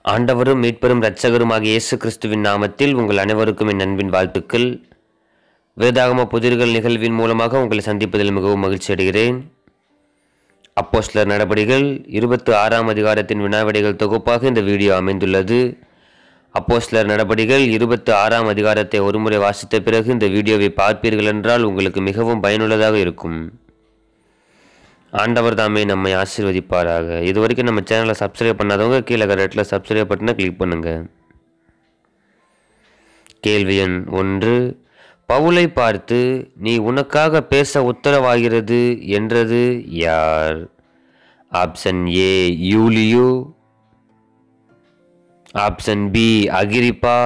ஆண்டவரும் மீட்பெரும் இரட்சகருமாகிய இயேசு கிறிஸ்துவின் நாமத்தில் உங்கள் அனைவருக்கும் என் அன்பின் வாழ்த்துக்கள் வேதாகம புதிர்கள் நிகழ்வின் மூலமாக உங்களை சந்திப்பதில் மிகவும் மகிழ்ச்சி அடைகிறேன் அப்போஸ்லர் நடபடிகள் இருபத்தி ஆறாம் அதிகாரத்தின் வினாவிடைகள் தொகுப்பாக இந்த வீடியோ அமைந்துள்ளது அப்போஸ்லர் நடபடிகள் இருபத்தி ஆறாம் அதிகாரத்தை ஒருமுறை வாசித்த பிறகு இந்த வீடியோவை பார்ப்பீர்கள் என்றால் உங்களுக்கு மிகவும் பயனுள்ளதாக இருக்கும் ஆண்டவர் தாமே நம்மை ஆசீர்வதிப்பாராக இது வரைக்கும் நம்ம சேனலை சப்ஸ்கிரைப் பண்ணாதவங்க கீழே கரெக்டில் சப்ஸ்கிரைப் பட்டனை கிளிக் பண்ணுங்க கேள்வி எண் ஒன்று பவுலை பார்த்து நீ உனக்காக பேச உத்தரவாகிறது என்றது யார் ஆப்ஷன் ஏ யூலியு ஆப்ஷன் பி அகிரிப்பா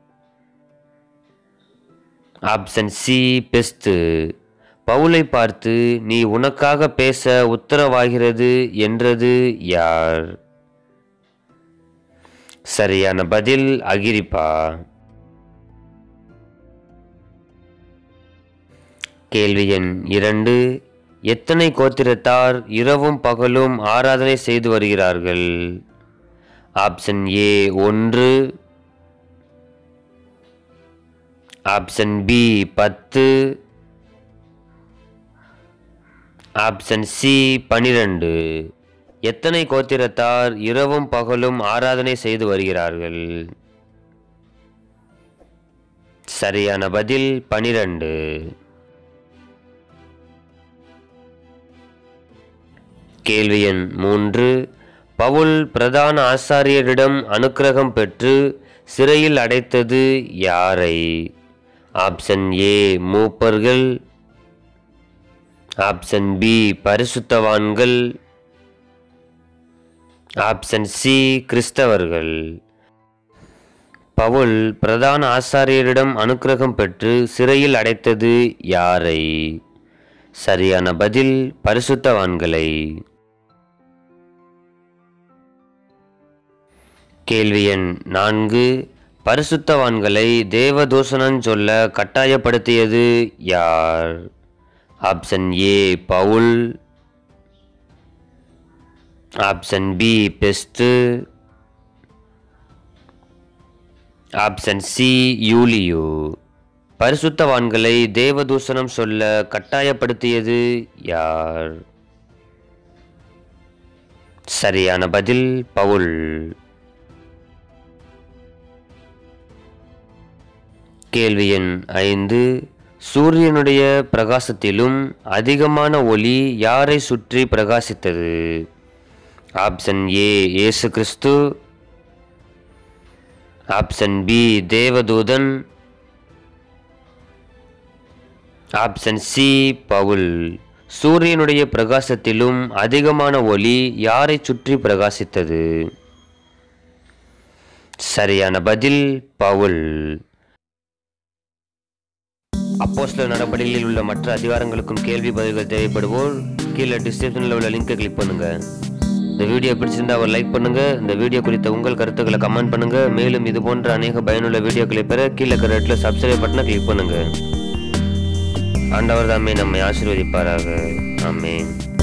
ஆப்ஷன் சி பெஸ்து பவுலை பார்த்து நீ உனக்காக பேச உத்தரவாகிறது என்றது யார் சரியான பதில் அகிரிப்பா கேள்வி எண் இரண்டு எத்தனை கோத்திரத்தார் இரவும் பகலும் ஆராதனை செய்து வருகிறார்கள் ஆப்ஷன் ஏ ஒன்று ஆப்ஷன் பி பத்து ஆப்ஷன் சி பனிரெண்டு எத்தனை கோத்திரத்தார் இரவும் பகலும் ஆராதனை செய்து வருகிறார்கள் சரியான பதில் பனிரெண்டு கேள்வி எண் மூன்று பவுல் பிரதான ஆசாரியரிடம் அனுக்கிரகம் பெற்று சிறையில் அடைத்தது யாரை ஆப்ஷன் ஏ மூப்பர்கள் ஆப்ஷன் பி பரிசுத்தவான்கள் ஆப்ஷன் சி கிறிஸ்தவர்கள் பவுல் பிரதான ஆசாரியரிடம் அனுக்கிரகம் பெற்று சிறையில் அடைத்தது யாரை சரியான பதில் பரிசுத்தவான்களை கேள்வி எண் நான்கு பரிசுத்தவான்களை தேவதூஷணம் சொல்ல கட்டாயப்படுத்தியது யார் ஆப்ஷன் ஏ பவுல் ஆப்ஷன் பி பெஸ்து ஆப்ஷன் சி யூலியு பரிசுத்தவான்களை தேவதூஷணம் சொல்ல கட்டாயப்படுத்தியது யார் சரியான பதில் பவுல் கேள்வி எண் ஐந்து சூரியனுடைய பிரகாசத்திலும் அதிகமான ஒளி யாரை சுற்றி பிரகாசித்தது ஆப்ஷன் ஏ இயேசு கிறிஸ்து ஆப்ஷன் பி தேவதூதன் ஆப்ஷன் சி பவுல் சூரியனுடைய பிரகாசத்திலும் அதிகமான ஒளி யாரை சுற்றி பிரகாசித்தது சரியான பதில் பவுல் அப்போஸ்ல நடவடிக்கையில் உள்ள மற்ற அதிகாரங்களுக்கும் கேள்வி பதில்கள் தேவைப்படுவோர் கீழே டிஸ்கிரிப்ஷனில் உள்ள லிங்கை கிளிக் பண்ணுங்க இந்த வீடியோ பிடிச்சிருந்தா ஒரு லைக் பண்ணுங்க இந்த வீடியோ குறித்த உங்கள் கருத்துக்களை கமெண்ட் பண்ணுங்க மேலும் இது போன்ற அநேக பயனுள்ள வீடியோக்களை பெற கீழே கரெக்டில் சப்ஸ்கிரைப் பட்டனை கிளிக் பண்ணுங்க ஆண்டவர் தாமே நம்மை ஆசீர்வதிப்பாராக ஆமென்